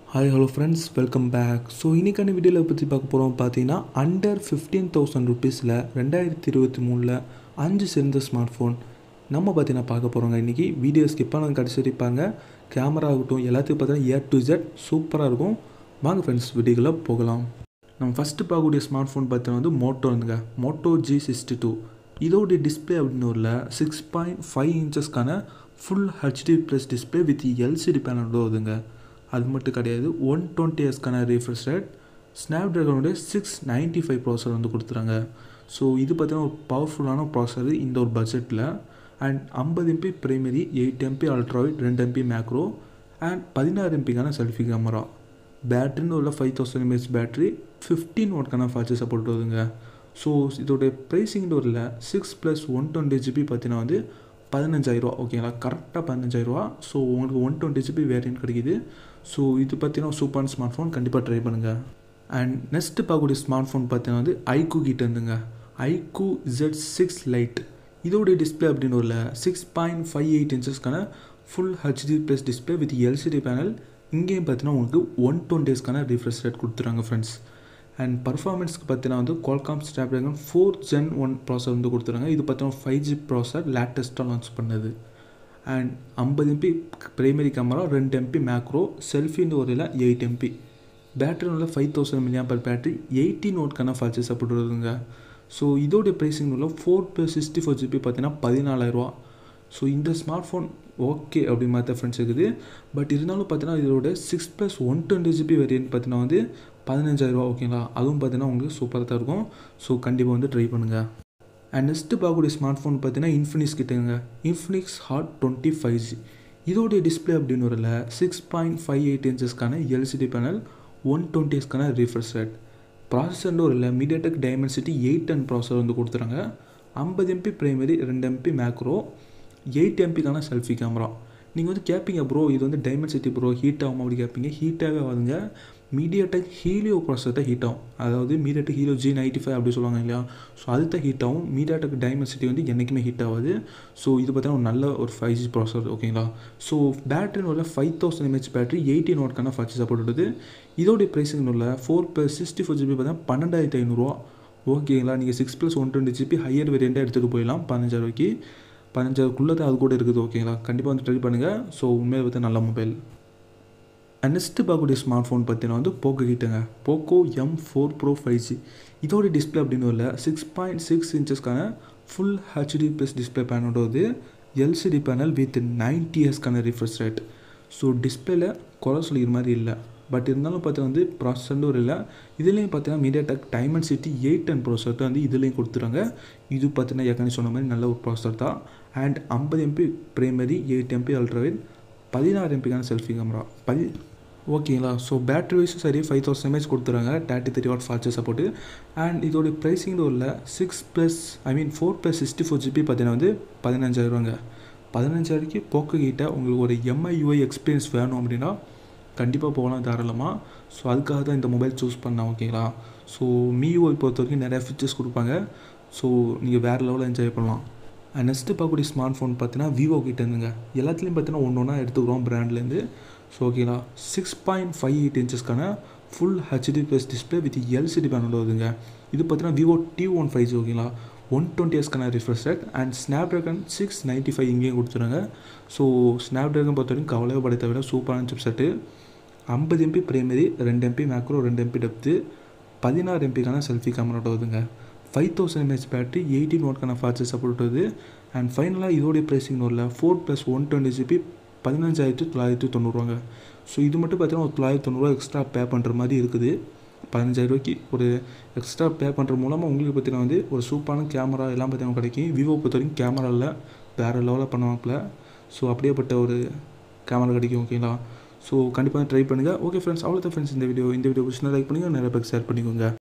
hi hello friends welcome back so இன்றைக்கான வீடியோவில் பற்றி பார்க்க போகிறோம் பார்த்தீங்கன்னா அண்டர் ஃபிஃப்டீன் தௌசண்ட் ருபீஸில் ரெண்டாயிரத்தி இருபத்தி மூணில் அஞ்சு சிறந்த ஸ்மார்ட் ஃபோன் நம்ம பார்த்தீங்கன்னா பார்க்க போகிறோங்க இன்றைக்கி வீடியோ ஸ்கிப் பண்ண கடைசி இருப்பாங்க கேமரா ஆகட்டும் எல்லாத்தையும் பார்த்தீங்கன்னா ஏ டு ஜெட் சூப்பராக இருக்கும் வாங்க ஃப்ரெண்ட்ஸ் வீடியோக்குள்ளே போகலாம் நம்ம ஃபஸ்ட்டு பார்க்கக்கூடிய ஸ்மார்ட் ஃபோன் பார்த்தீங்கன்னா வந்து மோட்டோ வந்துங்க மோட்டோ ஜி சிக்ஸ்டி டூ இதோடைய டிஸ்பிளே அப்படின்னு ஒரு சிக்ஸ் பாயிண்ட் ஃபைவ் இன்ச்சஸ்க்கான full HD plus display with LCD பேனலோட வருதுங்க அது மட்டும் கிடையாது ஒன் டுவெண்ட்டி எஸ்க்கான ரீஃப்ரெஷ் ரேட் ஸ்னாப் ட்ராகனுடைய சிக்ஸ் நைன்ட்டி ஃபைவ் ப்ராசர் வந்து கொடுத்துறாங்க ஸோ இது பார்த்தீங்கன்னா ஒரு பவர்ஃபுல்லான ப்ராசர் இந்த ஒரு பட்ஜெட்டில் அண்ட் ஐம்பது MP primary eight MP ultrawide ரெண்டு எம்பி மேக்ரோ அண்ட் பதினாறு எம்பிக்கான செல்ஃபி கேமரா பேட்டரின்னு உள்ள five thousand mAh battery fifteen வாட்க்கான ஃபாஸ்ட் சப்போர்ட் வருதுங்க ஸோ இதோடைய ப்ரைஸிங் டோரில் six plus one twenty GB பார்த்தீங்கன்னா வந்து பதினஞ்சாயிரரூவா ஓகேங்களா கரெக்டாக பதினஞ்சாயிரரூவா ஸோ உங்களுக்கு ஒன் டுவெண்ட்டி ஜிபி வேரியன்ட் கிடைக்குது ஸோ இது பார்த்தீங்கன்னா சூப்பரான ஸ்மார்ட் ஃபோன் கண்டிப்பாக ட்ரை பண்ணுங்கள் அண்ட் நெக்ஸ்ட்டு பார்க்கக்கூடிய ஸ்மார்ட் ஃபோன் பார்த்தீங்கன்னா வந்து ஐக்கூ கிட்ட இருந்துங்க ஐக்கூ இசட் சிக்ஸ் லைட் இதோடைய டிஸ்பிளே அப்படின்னு ஒரு சிக்ஸ் பாயிண்ட் ஃபைவ் எயிட் இன்ச்சஸ்க்கான full HD plus display with LCD panel இங்கேயும் பார்த்தீங்கன்னா உங்களுக்கு ஒன் டுவெண்ட்டிஸ்க்கான ரிஃப்ரெஷ் ரேட் கொடுத்துறாங்க ஃப்ரெண்ட்ஸ் அண்ட் பர்ஃபார்மன்ஸ்க்கு பார்த்தீங்கன்னா வந்து Qualcomm Snapdragon four gen one processor வந்து கொடுத்துருங்க இது பார்த்தீங்கன்னா ஃபைவ் ஜி ப்ராசர் லேட்டஸ்ட்டாக லான்ச் பண்ணது அண்ட் ஐம்பது எம்பி பிரைமரி கேமரா ரெண்டு எம்பி மேக்ரோ செல்ஃபின்னு ஒரு எயிட் எம்பி பேட்டரி உள்ள five thousand milliampere battery eighteen ஓட்க்கான ஃபால்ச்சு சப்போர்ட் வருதுங்க ஸோ இதோடைய ப்ரைஸிங் உள்ள four plus sixty four GB பார்த்தீங்கன்னா பதினாலாயிரரூவா ஸோ இந்த ஸ்மார்ட் ஃபோன் ஓகே அப்படி மாதிரி ஃப்ரெண்ட்ஸ் இருக்குது பட் இருந்தாலும் பார்த்தீங்கன்னா இதோட six plus one twenty GB variant பார்த்தீங்கன்னா வந்து பதினஞ்சாயிரரூவா ஓகேங்களா அதுவும் பார்த்தீங்கன்னா உங்களுக்கு சூப்பராக தான் இருக்கும் ஸோ கண்டிப்பாக வந்து ட்ரை பண்ணுங்கள் அண்ட் நெக்ஸ்ட்டு பார்க்கக்கூடிய ஸ்மார்ட் ஃபோன் பார்த்தீங்கன்னா இன்ஃபினிக்ஸ் கிட்டேங்க Infinix Hot twenty five G இதோடைய டிஸ்பிளே அப்படின்னு வரல சிக்ஸ் பாயிண்ட் ஃபைவ் எயிட் இன்ச்சஸ்க்கான எல்சிடி பேனல் ஒன் டுவெண்ட்டிஸ்க்கான ரீஃப்ரெஷ் ரேட் ப்ராசஸர் ஒரு இல்லை மீடியாடெக் டைமென்சிட்டி எயிட் டென் ப்ராசர் வந்து கொடுத்துறாங்க ஐம்பது எம்பி ப்ரைமரி ரெண்டு எம்பி மேக்ரோ எயிட் எம்பிக்கான செல்ஃபி கேமரா நீங்கள் வந்து கேட்பீங்க ப்ரோ இது வந்து டைமண்ட் சிட்டி ப்ரோ ஹீட் ஆகும் அப்படி கேட்பீங்க ஹீட்டாகவே ஆகுதுங்க மீடியாடெக் ஹீலியோ ப்ராசர் தான் ஹீட் ஆகும் அதாவது MediaTek Helio G ninety five அப்படி சொல்லுவாங்க இல்லையா ஸோ அது தான் ஹீட் ஆகும் மீடியாடெக் டைமண்ட் சிட்டி வந்து என்றைக்குமே ஹீட் ஆகாது ஸோ இது பார்த்தீங்கன்னா ஒரு நல்ல ஒரு ஃபைவ் ஜி ப்ராசர் ஓகேங்களா ஸோ பேட்டரின்னு உள்ள five thousand mAh battery eighteen வாட்க்கான ஃபர்ஸ்ட் சப்போர்ட் வருது இதோடைய ப்ரைஸிங் உள்ள four plus sixty four GB பார்த்தா பன்னெண்டாயிரத்தி ஐநூறுரூவா ஓகேங்களா நீங்கள் six plus one twenty GB higher வேரியண்ட்டாக எடுத்துகிட்டு போயிடலாம் பதினஞ்சாயிரூவாய்க்கு பதினஞ்சாயிரக்குள்ளே தான் அது கூட இருக்குது ஓகேங்களா கண்டிப்பாக வந்து ட்ரை பண்ணுங்கள் ஸோ உண்மையை பார்த்து நல்ல மொபைல் அண்ட் நெக்ஸ்ட்டு பார்க்கக்கூடிய ஸ்மார்ட் ஃபோன் பார்த்தீங்கன்னா வந்து போக்கோ கிட்டங்க Poco M four pro five G இதோட டிஸ்பிளே அப்படின்னு இல்லை சிக்ஸ் பாயிண்ட் சிக்ஸ் இன்ச்சஸ்க்கான ஃபுல் ஹெச்டி ப்ளஸ் டிஸ்பிளே பேனோட வந்து எல்சிடி பேனல் வித் நைன்டி இயர்ஸ்க்கான ரிஃப்ரெஷ் ரேட் ஸோ டிஸ்பிளேல குறை சொல்லிக்கிற மாதிரி இல்லை பட் இருந்தாலும் பார்த்தீங்கன்னா வந்து ப்ராசஸர் ஒரு இல்லை இதுலேயும் பார்த்தீங்கன்னா MediaTek Dimensity eight ten processor தான் வந்து இதுலேயும் கொடுத்துறாங்க இது பார்த்தீங்கன்னா ஏற்கனவே சொன்ன மாதிரி நல்ல ஒரு ப்ராசர் தான் அண்ட் ஐம்பது MP primary eight MP ultrawide பதினாறு எம்பிக்கான செல்ஃபி கேமரா பதி ஓகேங்களா ஸோ பேட்ரி வைஸும் சரி ஃபைவ் தௌசண்ட் எம்ஏஹெச் கொடுத்துறாங்க thirty three watt fast support and இதோடைய ப்ரைஸிங் உள்ள six plus I mean four plus sixty four GB பார்த்தீங்கன்னா வந்து பதினஞ்சாயிரூவாங்க பதினஞ்சாயிரக்கு போக்கு கிட்ட உங்களுக்கு ஒரு எம்ஐ யூஐ எக்ஸ்பீரியன்ஸ் வேணும் அப்படின்னா கண்டிப்பாக போகலாம் தாராளமாக ஸோ அதுக்காக தான் இந்த மொபைல் சூஸ் பண்ணேன் ஓகேங்களா ஸோ மீஓ பொறுத்த வரைக்கும் நிறையா ஃபீச்சர்ஸ் கொடுப்பாங்க ஸோ நீங்கள் வேறு லெவலில் என்ஜாய் பண்ணலாம் அண்ட் நெக்ஸ்ட்டு பார்க்கக்கூடிய ஸ்மார்ட் ஃபோன் பார்த்தீங்கன்னா விவோ கிட்ட இருந்துங்க எல்லாத்துலேயும் பார்த்தீங்கன்னா ஒன்று ஒன்றா எடுத்துக்கிறோம் ப்ராண்ட்லேருந்து ஸோ ஓகேங்களா சிக்ஸ் பாயிண்ட் ஃபைவ் எயிட் இன்ச்சஸ்க்கான full HD plus display with LCD panel வருதுங்க இது பார்த்தீங்கன்னா Vivo T one five G ஓகேங்களா ஒன் டுவெண்ட்டி இயர்ஸ்க்கான refresh rate and Snapdragon six ninety five இங்கேயும் கொடுத்துருங்க ஸோ ஸ்னாப் ட்ராகன் பொறுத்த வரைக்கும் கவலையை படத்தை விட சூப்பரான சிப் செட்டு ஐம்பது எம்பி பிரைமரி ரெண்டு எம்பி மேக்ரோ ரெண்டு எம்பி டெப்த்து பதினாறு எம்பிக்கான செல்ஃபி கேமராவோட வருதுங்க five thousand mAh battery eighteen வாட்க்கான ஃபாஸ்ட் சப்போர்ட் வருது அண்ட் ஃபைனலாக இதோடைய ப்ரைஸிங் வரல four plus one twenty GB பதினஞ்சாயிரத்து தொள்ளாயிரத்தி தொண்ணூறுவாங்க ஸோ இது மட்டும் பார்த்தீங்கன்னா ஒரு தொள்ளாயிரத்தி தொண்ணூறுவா எக்ஸ்ட்ரா பே பண்ணுற மாதிரி இருக்குது பதினஞ்சாயிரரூவாய்க்கு ஒரு எக்ஸ்ட்ரா பே பண்ணுற மூலமாக உங்களுக்கு பார்த்தீங்கன்னா வந்து ஒரு சூப்பரான கேமரா எல்லாம் பார்த்தீங்கன்னா கிடைக்கும் விவோ பொறுத்த வரைக்கும் கேமராவில் வேறு லெவலில் பண்ணுவாங்கல ஸோ அப்படியேப்பட்ட ஒரு கேமரா கிடைக்கும் ஓகேங்களா ஸோ கண்டிப்பாக ட்ரை பண்ணுங்கள் ஓகே ஃப்ரெண்ட்ஸ் அவ்வளோதான் ஃப்ரெண்ட்ஸ் இந்த வீடியோ இந்த வீடியோ பிடிச்சினா லைக் பண்ணுங்கள் நிறைய பேருக்கு ஷேர் பண்ணிக்கோங்க